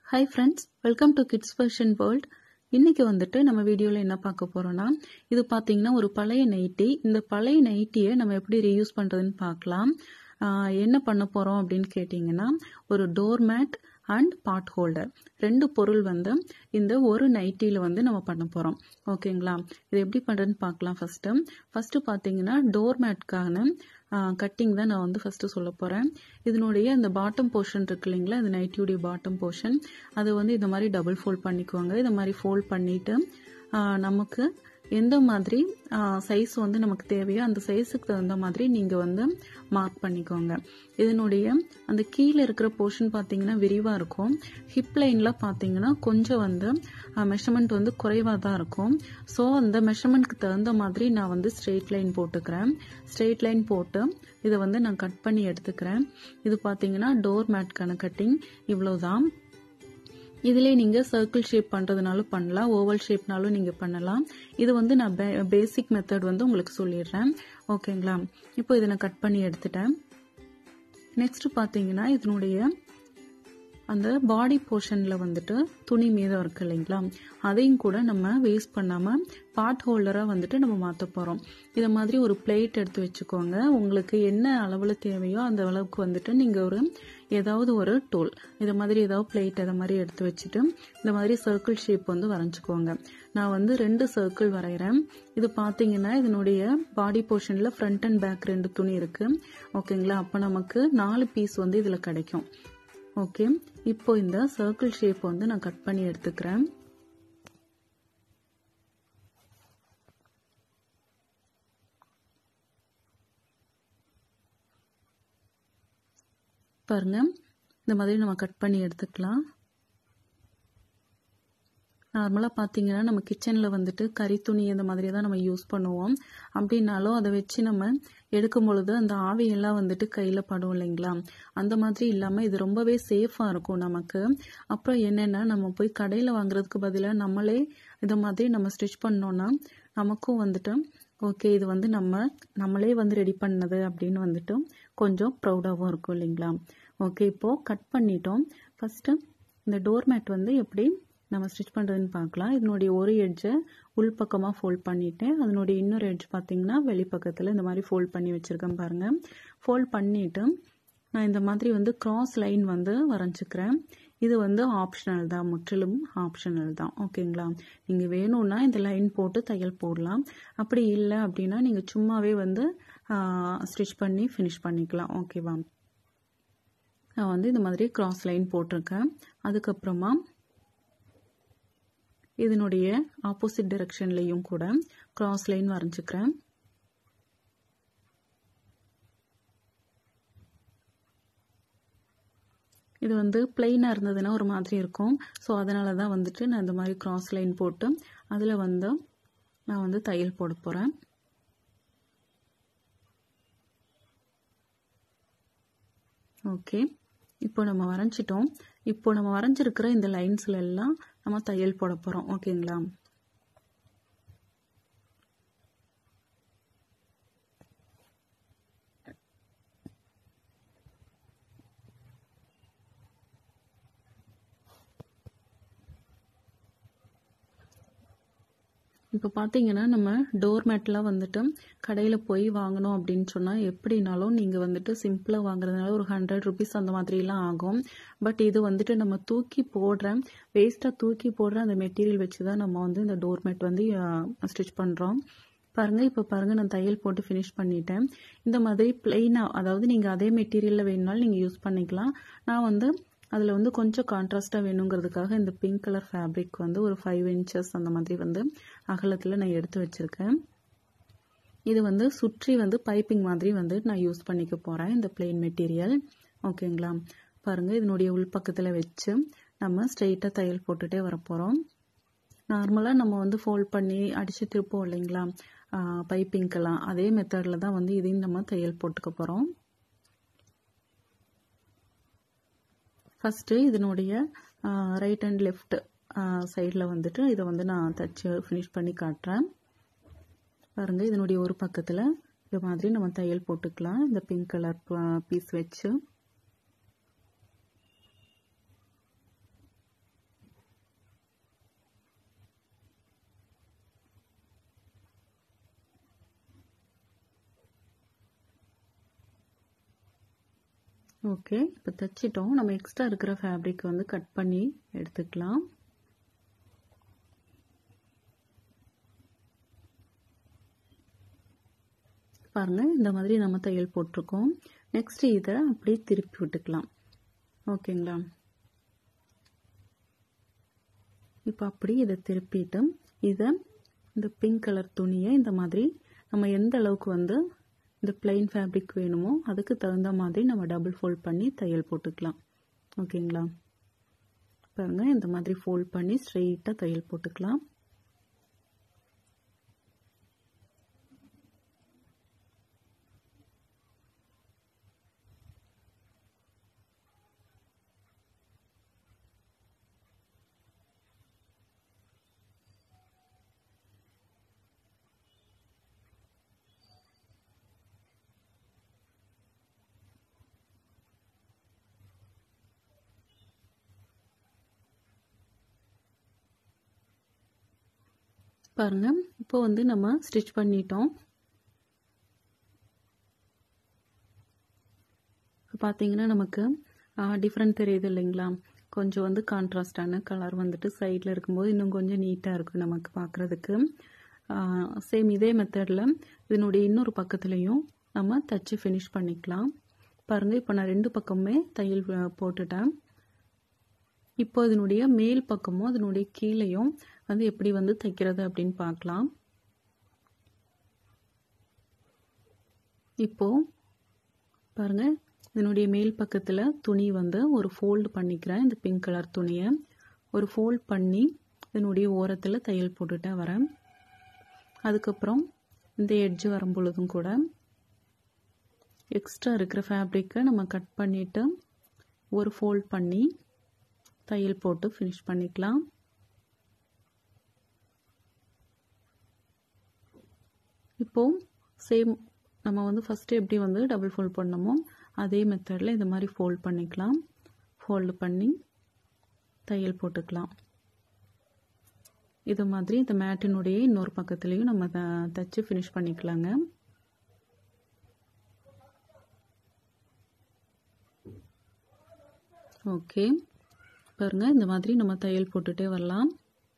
hi friends welcome to kids fashion world இன்னைக்கு வந்துட்டு நம்ம வீடியோவில் என்ன பார்க்க போறோம்னா இது பார்த்தீங்கன்னா ஒரு பழைய நைட்டி இந்த பழைய நைட்டியை நம்ம எப்படி ரீயூஸ் பண்ணுறதுன்னு பார்க்கலாம் ஆஹ் என்ன பண்ண போகிறோம் அப்படின்னு கேட்டிங்கன்னா ஒரு door mat and pot holder ரெண்டு பொருள் வந்து இந்த ஒரு நைட்டியில் வந்து நம்ம பண்ண போகிறோம் ஓகேங்களா இது எப்படி பண்ணுறதுன்னு பார்க்கலாம் ஃபஸ்ட்டு ஃபஸ்ட்டு பார்த்தீங்கன்னா டோர் மேட்கான கட்டிங் தான் நான் வந்து ஃபஸ்ட்டு சொல்ல போகிறேன் இதனுடைய இந்த பாட்டம் போர்ஷன் இருக்கு இல்லைங்களா இந்த நைட்டியுடைய பாட்டம் போர்ஷன் அது வந்து இந்த மாதிரி டபுள் ஃபோல்ட் பண்ணிக்குவாங்க இந்த மாதிரி ஃபோல்ட் பண்ணிவிட்டு நமக்கு எந்த மாதிரி சைஸ் வந்து நமக்கு தேவையோ அந்த சைஸுக்கு தகுந்த மாதிரி நீங்கள் வந்து மார்க் பண்ணிக்கோங்க இதனுடைய அந்த கீழே இருக்கிற போர்ஷன் பார்த்தீங்கன்னா விரிவாக இருக்கும் ஹிப் லைனில் பார்த்தீங்கன்னா கொஞ்சம் வந்து மெஷர்மெண்ட் வந்து குறைவாக தான் இருக்கும் ஸோ அந்த மெஷர்மெண்ட்க்கு தகுந்த மாதிரி நான் வந்து ஸ்ட்ரெயிட் லைன் போட்டுக்கிறேன் ஸ்ட்ரெயிட் லைன் போட்டு இதை வந்து நான் கட் பண்ணி எடுத்துக்கிறேன் இது பார்த்தீங்கன்னா டோர் மேட்கான கட்டிங் இவ்வளோதான் இதிலே நீங்கள் சர்க்கிள் ஷேப் பண்ணுறதுனாலும் பண்ணலாம் ஓவல் ஷேப்னாலும் நீங்கள் பண்ணலாம் இது வந்து நான் பேசிக் மெத்தட் வந்து உங்களுக்கு சொல்லிடுறேன் ஓகேங்களா இப்போ இதை நான் கட் பண்ணி எடுத்துட்டேன் நெக்ஸ்ட் பார்த்தீங்கன்னா இதனுடைய அந்த பாடி போர்ஷனில் வந்துட்டு துணி மீதம் இருக்கு இல்லைங்களா அதையும் கூட நம்ம வேஸ்ட் பண்ணாமல் பாட் ஹோல்டராக வந்துட்டு நம்ம மாற்ற போகிறோம் இதை மாதிரி ஒரு பிளேட் எடுத்து வச்சுக்கோங்க உங்களுக்கு என்ன அளவில் தேவையோ அந்த அளவுக்கு வந்துட்டு நீங்கள் ஒரு ஏதாவது ஒரு டூல் இதை மாதிரி ஏதாவது பிளேட் அதை மாதிரி எடுத்து வச்சுட்டு இந்த மாதிரி சர்க்கிள் ஷேப் வந்து வரைஞ்சிக்கோங்க நான் வந்து ரெண்டு சர்க்கிள் வரைகிறேன் இது பார்த்தீங்கன்னா இதனுடைய பாடி போர்ஷனில் ஃப்ரண்ட் அண்ட் பேக் ரெண்டு துணி இருக்குது ஓகேங்களா அப்போ நமக்கு நாலு பீஸ் வந்து இதில் கிடைக்கும் ஓகே இப்போ இந்த சர்க்கிள் ஷேப் வந்து நான் கட் பண்ணி எடுத்துக்கிறேன் பாருங்க இந்த மாதிரி நம்ம கட் பண்ணி எடுத்துக்கலாம் நார்மலாக பார்த்தீங்கன்னா நம்ம கிச்சனில் வந்துட்டு கறி துணி இந்த மாதிரி தான் நம்ம யூஸ் பண்ணுவோம் அப்படின்னாலும் அதை வச்சு நம்ம எடுக்கும் பொழுது அந்த ஆவியெல்லாம் வந்துட்டு கையில் படும் இல்லைங்களா அந்த மாதிரி இல்லாமல் இது ரொம்பவே சேஃபாக இருக்கும் நமக்கு அப்புறம் என்னென்னா நம்ம போய் கடையில் வாங்குறதுக்கு பதிலாக நம்மளே இதை மாதிரி நம்ம ஸ்டிச் பண்ணோன்னா நமக்கும் வந்துட்டு ஓகே இது வந்து நம்ம நம்மளே வந்து ரெடி பண்ணது அப்படின்னு வந்துட்டு கொஞ்சம் ப்ரௌடாகவும் இருக்கும் இல்லைங்களா ஓகே இப்போது கட் பண்ணிட்டோம் ஃபஸ்ட்டு இந்த டோர் மேட் வந்து எப்படி நம்ம ஸ்டிச் பண்ணுறதுன்னு பார்க்கலாம் இதனுடைய ஒரு எட்ஜை உள்பக்கமாக ஃபோல்ட் பண்ணிவிட்டேன் அதனுடைய இன்னொரு எட்ஜ் பார்த்திங்கன்னா வெளிப்பக்கத்தில் இந்த மாதிரி ஃபோல்ட் பண்ணி வச்சுருக்கேன் பாருங்கள் ஃபோல்ட் பண்ணிவிட்டு நான் இந்த மாதிரி வந்து க்ராஸ் லைன் வந்து வரைஞ்சிக்கிறேன் இது வந்து ஆப்ஷனல் தான் முற்றிலும் ஆப்ஷனல் தான் ஓகேங்களா நீங்கள் வேணும்னா இந்த லைன் போட்டு தையல் போடலாம் அப்படி இல்லை அப்படின்னா நீங்கள் சும்மாவே வந்து ஸ்டிச் பண்ணி ஃபினிஷ் பண்ணிக்கலாம் ஓகேவா நான் வந்து இந்த மாதிரி க்ராஸ் லைன் போட்டிருக்கேன் அதுக்கப்புறமா இதனுடைய ஆப்போசிட் டைரக்ஷன்லேயும் கூட கிராஸ் லைன் வரைஞ்சிக்கிறேன் இது வந்து பிளெயினாக இருந்ததுன்னா ஒரு மாதிரி இருக்கும் ஸோ அதனால தான் வந்துட்டு நான் இந்த மாதிரி கிராஸ் லைன் போட்டு அதில் வந்து நான் வந்து தையல் போட போகிறேன் ஓகே இப்போ நம்ம வரைஞ்சிட்டோம் இப்போ நம்ம வரைஞ்சிருக்கிற இந்த லைன்ஸ்ல எல்லாம் நம்ம தையல் போட போகிறோம் ஓகேங்களா இப்போ பார்த்தீங்கன்னா நம்ம டோர் மேட்லாம் வந்துட்டு கடையில் போய் வாங்கணும் அப்படின்னு சொன்னால் எப்படினாலும் நீங்கள் வந்துட்டு சிம்பிளாக வாங்குறதுனால ஒரு ஹண்ட்ரட் ருபீஸ் அந்த மாதிரிலாம் ஆகும் பட் இது வந்துட்டு நம்ம தூக்கி போடுற வேஸ்ட்டாக தூக்கி போடுற அந்த மெட்டீரியல் வச்சு தான் நம்ம வந்து இந்த டோர் மேட் வந்து ஸ்டிச் பண்ணுறோம் பாருங்கள் இப்போ பாருங்கள் நான் தையல் போட்டு ஃபினிஷ் பண்ணிட்டேன் இந்த மாதிரி பிளெயினாக அதாவது நீங்கள் அதே மெட்டீரியலில் வேணுனாலும் நீங்கள் யூஸ் பண்ணிக்கலாம் நான் வந்து அதில் வந்து கொஞ்சம் கான்ட்ராஸ்ட்டாக வேணுங்கிறதுக்காக இந்த பிங்க் கலர் ஃபேப்ரிக் வந்து ஒரு ஃபைவ் இன்ச்சஸ் அந்த மாதிரி வந்து அகலத்தில் நான் எடுத்து வச்சுருக்கேன் இது வந்து சுற்றி வந்து பைப்பிங் மாதிரி வந்து நான் யூஸ் பண்ணிக்க போகிறேன் இந்த பிளெயின் மெட்டீரியல் ஓகேங்களா பாருங்கள் இதனுடைய உள்பக்கத்தில் வச்சு நம்ம ஸ்ட்ரெயிட்டாக தையல் போட்டுகிட்டே வரப்போகிறோம் நார்மலாக நம்ம வந்து ஃபோல்ட் பண்ணி அடித்து திருப்போம் இல்லைங்களா பைப்பிங்க்கெல்லாம் அதே மெத்தடில் தான் வந்து இதையும் நம்ம தையல் போட்டுக்க போகிறோம் ஃபஸ்ட்டு இதனுடைய ரைட் அண்ட் லெஃப்ட் சைடில் வந்துட்டு இதை வந்து நான் தச்சு ஃபினிஷ் பண்ணி காட்டுறேன் பாருங்கள் இதனுடைய ஒரு பக்கத்தில் இது மாதிரி நம்ம தையல் போட்டுக்கலாம் இந்த பிங்க் கலர் பீஸ் வச்சு ஓகே இப்போ தைச்சிட்டோம் நம்ம எக்ஸ்ட்ரா இருக்கிற ஃபேப்ரிக் வந்து கட் பண்ணி எடுத்துக்கலாம் பாருங்க இந்த மாதிரி நம்ம தையல் போட்டிருக்கோம் நெக்ஸ்ட் இதை அப்படியே திருப்பி விட்டுக்கலாம் ஓகேங்களா இப்போ அப்படி இதை திருப்பிட்டு இதை இந்த பிங்க் கலர் துணியை இந்த மாதிரி நம்ம எந்த அளவுக்கு வந்து இந்த பிளைன் ஃபேப்ரிக் வேணுமோ அதுக்கு தகுந்த மாதிரி நம்ம டபுள் ஃபோல்ட் பண்ணி தையல் போட்டுக்கலாம் ஓகேங்களா பாருங்க இந்த மாதிரி ஃபோல்ட் பண்ணி ஸ்ட்ரெயிட்டாக தையல் போட்டுக்கலாம் பாருங்க இப்போ வந்து நம்ம ஸ்டிச் பண்ணிட்டோம் இப்போ பார்த்தீங்கன்னா நமக்கு டிஃப்ரெண்ட் தெரியுது இல்லைங்களா கொஞ்சம் வந்து கான்ட்ராஸ்டான கலர் வந்துட்டு சைடில் இருக்கும்போது இன்னும் கொஞ்சம் நீட்டாக இருக்கும் நமக்கு பார்க்குறதுக்கு சேம் இதே மெத்தடில் இதனுடைய இன்னொரு பக்கத்துலேயும் நம்ம தச்சு ஃபினிஷ் பண்ணிக்கலாம் பாருங்கள் இப்போ நான் ரெண்டு பக்கமுமே தையல் போட்டுட்டேன் இப்போ இதனுடைய மேல் பக்கமும் அதனுடைய கீழையும் வந்து எப்படி வந்து தைக்கிறது அப்படின்னு பார்க்கலாம் இப்போ பாருங்க இதனுடைய மேல் பக்கத்தில் துணி வந்து ஒரு ஃபோல்டு பண்ணிக்கிறேன் இந்த பிங்க் கலர் துணியை ஒரு ஃபோல்ட் பண்ணி இதனுடைய ஓரத்தில் தையல் போட்டுட்டே வரேன் அதுக்கப்புறம் இந்த எட்ஜ் வரும் பொழுதும் கூட எக்ஸ்ட்ரா இருக்கிற ஃபேப்ரிக்கை நம்ம கட் பண்ணிவிட்டு ஒரு ஃபோல்ட் பண்ணி தையல் போட்டு ஃபினிஷ் பண்ணிக்கலாம் இப்போ சேம் நம்ம வந்து ஃபஸ்ட்டு எப்படி வந்து டபுள் ஃபோல்ட் பண்ணமோ அதே மெத்தடில் இந்த மாதிரி ஃபோல்ட் பண்ணிக்கலாம் ஃபோல்டு பண்ணி தையல் போட்டுக்கலாம் இது மாதிரி இந்த மேட்டினுடைய இன்னொரு பக்கத்துலேயும் நம்ம த தைச்சி ஃபினிஷ் பண்ணிக்கலாங்க ஓகே பாருங்கள் இந்த மாதிரி நம்ம தையல் போட்டுகிட்டே வரலாம்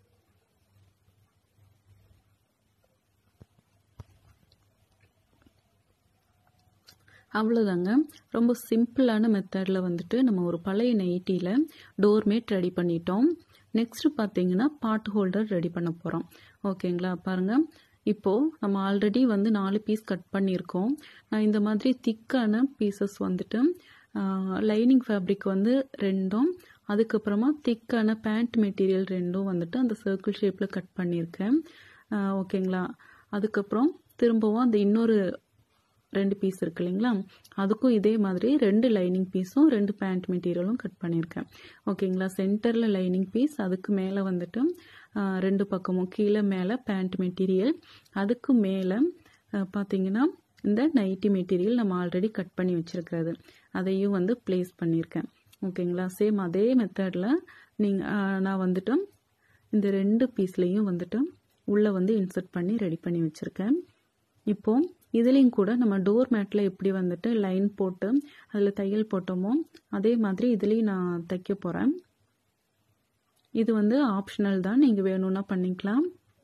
அவ்வளோதாங்க ரொம்ப சிம்பிளான மெத்தடில் வந்துட்டு நம்ம ஒரு பழைய நைட்டியில் டோர்மேட் ரெடி பண்ணிட்டோம் நெக்ஸ்ட்டு பார்த்தீங்கன்னா பாட் ஹோல்டர் ரெடி பண்ண போகிறோம் ஓகேங்களா பாருங்கள் இப்போது நம்ம ஆல்ரெடி வந்து நாலு பீஸ் கட் பண்ணியிருக்கோம் நான் இந்த மாதிரி திக்கான பீசஸ் வந்துட்டு லைனிங் ஃபேப்ரிக் வந்து ரெண்டும் அதுக்கப்புறமா திக்கான பேண்ட் மெட்டீரியல் ரெண்டும் வந்துட்டு அந்த சர்க்கிள் ஷேப்பில் கட் பண்ணியிருக்கேன் ஓகேங்களா அதுக்கப்புறம் திரும்பவும் அந்த இன்னொரு ரெண்டு பீஸ் இருக்கு இல்லைங்களா அதுக்கும் இதே மாதிரி ரெண்டு லைனிங் பீஸும் ரெண்டு பேண்ட் மெட்டீரியலும் கட் பண்ணியிருக்கேன் ஓகேங்களா சென்டரில் லைனிங் பீஸ் அதுக்கு மேலே வந்துட்டு ரெண்டு பக்கமும் கீழே மேலே பேண்ட் மெட்டீரியல் அதுக்கு மேலே பார்த்தீங்கன்னா இந்த நைட்டி மெட்டீரியல் நம்ம ஆல்ரெடி கட் பண்ணி வச்சுருக்கிறது அதையும் வந்து ப்ளேஸ் பண்ணியிருக்கேன் ஓகேங்களா சேம் அதே மெத்தடில் நீங்கள் நான் வந்துட்டு இந்த ரெண்டு பீஸ்லேயும் வந்துட்டு உள்ளே வந்து இன்சர்ட் பண்ணி ரெடி பண்ணி வச்சுருக்கேன் இப்போது இதுலேயும் கூட நம்ம டோர் மேட்டில் எப்படி வந்துட்டு லைன் போட்டு அதில் தையல் போட்டோமோ அதே மாதிரி இதுலேயும் நான் தைக்க போகிறேன் இது வந்து ஆப்ஷனல் தான் நீங்கள் வேணும்னா பண்ணிக்கலாம்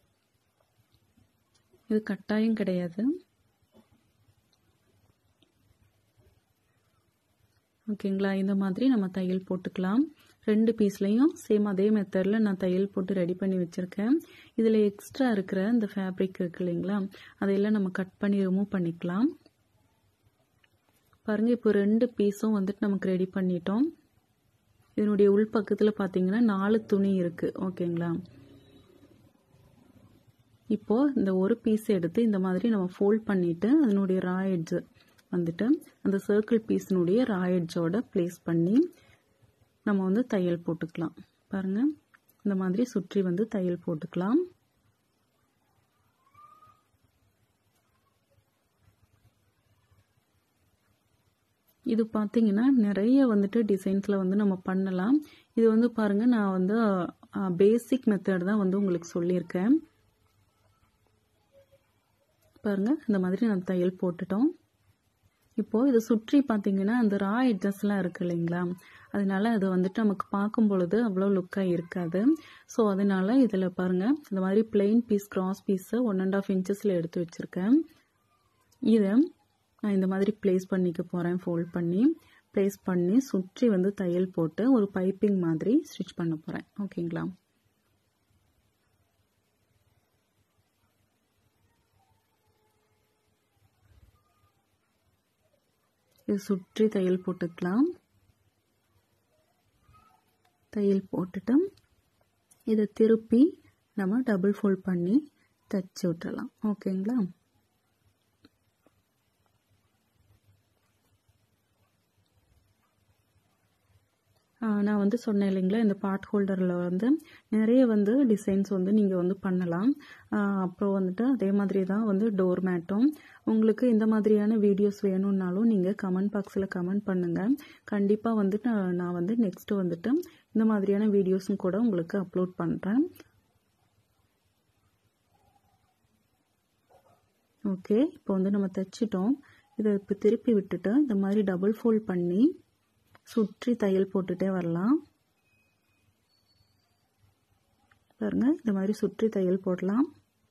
இது கட்டாயம் கிடையாது ஓகேங்களா இந்த மாதிரி நம்ம தையல் போட்டுக்கலாம் ரெண்டு பீஸ்லேயும் சேம் அதே மெத்தடில் நான் தையல் போட்டு ரெடி பண்ணி வச்சுருக்கேன் இதில் எக்ஸ்ட்ரா இருக்கிற இந்த ஃபேப்ரிக் இருக்கு இல்லைங்களா அதையெல்லாம் நம்ம கட் பண்ணி ரிமூவ் பண்ணிக்கலாம் பாருங்கள் இப்போ ரெண்டு பீஸும் வந்துட்டு நமக்கு ரெடி பண்ணிட்டோம் இதனுடைய உள் பக்கத்தில் பார்த்தீங்கன்னா நாலு துணி இருக்குது ஓகேங்களா இப்போது இந்த ஒரு பீஸ் எடுத்து இந்த மாதிரி நம்ம ஃபோல்ட் பண்ணிவிட்டு அதனுடைய ரா எட்ஜு வந்துட்டு அந்த சர்க்கிள் பீஸினுடைய ரா எட்ஜோட ப்ளேஸ் பண்ணி நம்ம வந்து தையல் போட்டுக்கலாம் பாருங்கள் இந்த மாதிரி சுற்றி வந்து தையல் போட்டுக்கலாம் இது பார்த்தீங்கன்னா நிறைய வந்துட்டு டிசைன்ஸில் வந்து நம்ம பண்ணலாம் இது வந்து பாருங்கள் நான் வந்து பேசிக் மெத்தட் தான் வந்து உங்களுக்கு சொல்லியிருக்கேன் பாருங்கள் இந்த மாதிரி நம்ம தையல் போட்டுட்டோம் இப்போது இதை சுற்றி பார்த்தீங்கன்னா அந்த ரா எட்ஜஸ்லாம் இருக்குது இல்லைங்களா அதனால அது வந்துட்டு நமக்கு பார்க்கும் பொழுது அவ்வளோ லுக்காக இருக்காது ஸோ அதனால இதில் பாருங்கள் இந்த மாதிரி பிளெயின் பீஸ் கிராஸ் பீஸை ஒன் அண்ட் ஆஃப் இன்ச்சஸில் எடுத்து வச்சுருக்கேன் இதை நான் இந்த மாதிரி ப்ளேஸ் பண்ணிக்க போகிறேன் ஃபோல்ட் பண்ணி ப்ளேஸ் பண்ணி சுற்றி வந்து தையல் போட்டு ஒரு பைப்பிங் மாதிரி ஸ்டிச் பண்ண போகிறேன் ஓகேங்களா இது சுற்றி தையல் போட்டுக்கலாம் தையல் போட்டுட்டு இதை திருப்பி நம்ம டபுள் ஃபோல்ட் பண்ணி தைச்சி விட்டுறலாம் ஓகேங்களா நான் வந்து சொன்னேன் இல்லைங்களா இந்த பார்ட் ஹோல்டரில் வந்து நிறைய வந்து டிசைன்ஸ் வந்து நீங்கள் வந்து பண்ணலாம் அப்புறம் வந்துட்டு அதே மாதிரி தான் வந்து டோர் மேட்டும் உங்களுக்கு இந்த மாதிரியான வீடியோஸ் வேணும்னாலும் நீங்கள் கமெண்ட் பாக்ஸில் கமெண்ட் பண்ணுங்கள் கண்டிப்பாக வந்துட்டு நான் நான் வந்து நெக்ஸ்ட்டு வந்துட்டு இந்த மாதிரியான வீடியோஸும் கூட உங்களுக்கு அப்லோட் பண்ணுறேன் ஓகே இப்போ வந்து நம்ம தைச்சிட்டோம் இதை இப்போ திருப்பி விட்டுட்டு இந்த மாதிரி டபுள் ஃபோல்ட் பண்ணி சுற்றி தையல் போட்டுட்டே வரலாம் பாருங்க இந்த மாதிரி சுற்றி தையல் போடலாம்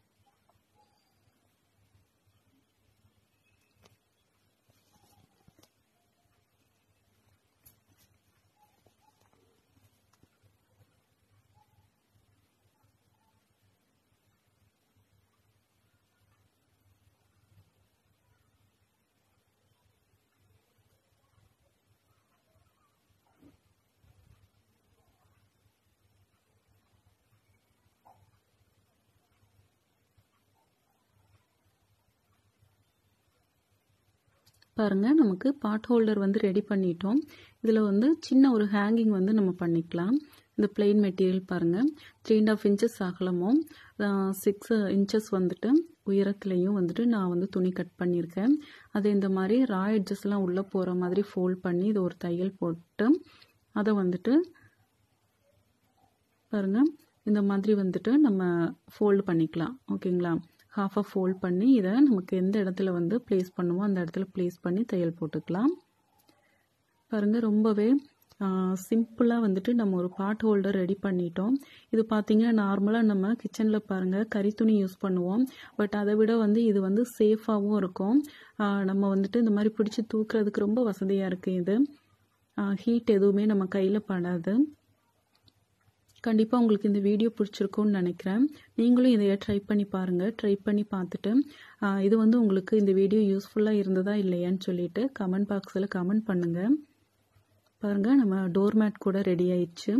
பாருங்கள் நமக்கு பாட் ஹோல்டர் வந்து ரெடி பண்ணிட்டோம் இதில் வந்து சின்ன ஒரு ஹேங்கிங் வந்து நம்ம பண்ணிக்கலாம் இந்த பிளெயின் மெட்டீரியல் பாருங்கள் த்ரீ அண்ட் ஆஃப் இன்ச்சஸ் அகலமும் சிக்ஸ் இன்ச்சஸ் வந்துட்டு உயரத்துலேயும் வந்துட்டு நான் வந்து துணி கட் பண்ணியிருக்கேன் அது இந்த மாதிரி ரா எட்ஜஸ்லாம் உள்ளே போகிற மாதிரி ஃபோல்ட் பண்ணி இது ஒரு தையல் போட்டு அதை வந்துட்டு பாருங்கள் இந்த மாதிரி வந்துட்டு நம்ம ஃபோல்டு பண்ணிக்கலாம் ஓகேங்களா ஹாஃபாக ஃபோல்ட் பண்ணி இதை நமக்கு எந்த இடத்துல வந்து ப்ளேஸ் பண்ணுமோ அந்த இடத்துல ப்ளேஸ் பண்ணி தையல் போட்டுக்கலாம் பாருங்கள் ரொம்பவே சிம்பிளாக வந்துட்டு நம்ம ஒரு பாட் ஹோல்டர் ரெடி பண்ணிட்டோம் இது பார்த்திங்கன்னா நார்மலாக நம்ம கிச்சனில் பாருங்கள் கறித்துணி யூஸ் பண்ணுவோம் பட் அதை விட வந்து இது வந்து சேஃபாகவும் இருக்கும் நம்ம வந்துட்டு இந்த மாதிரி பிடிச்சி தூக்குறதுக்கு ரொம்ப வசதியாக இருக்குது இது ஹீட் எதுவுமே நம்ம கையில் படாது கண்டிப்பாக உங்களுக்கு இந்த வீடியோ பிடிச்சிருக்கும்னு நினைக்கிறேன் நீங்களும் இதைய ட்ரை பண்ணி பாருங்கள் ட்ரை பண்ணி பார்த்துட்டு இது வந்து உங்களுக்கு இந்த வீடியோ யூஸ்ஃபுல்லாக இருந்ததா இல்லையான்னு சொல்லிட்டு கமெண்ட் பாக்ஸில் கமெண்ட் பண்ணுங்கள் பாருங்கள் நம்ம டோர் மேட் கூட ரெடி ஆயிடுச்சு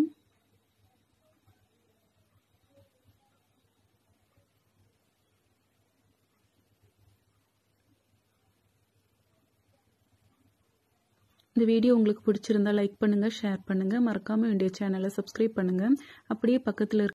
இந்த வீடியோ உங்களுக்கு பிடிச்சிருந்தா லைக் பண்ணுங்கள் ஷேர் பண்ணுங்கள் மறக்காமல் என்னுடைய சேனலை சப்ஸ்கிரைப் பண்ணுங்கள் அப்படியே பக்கத்தில்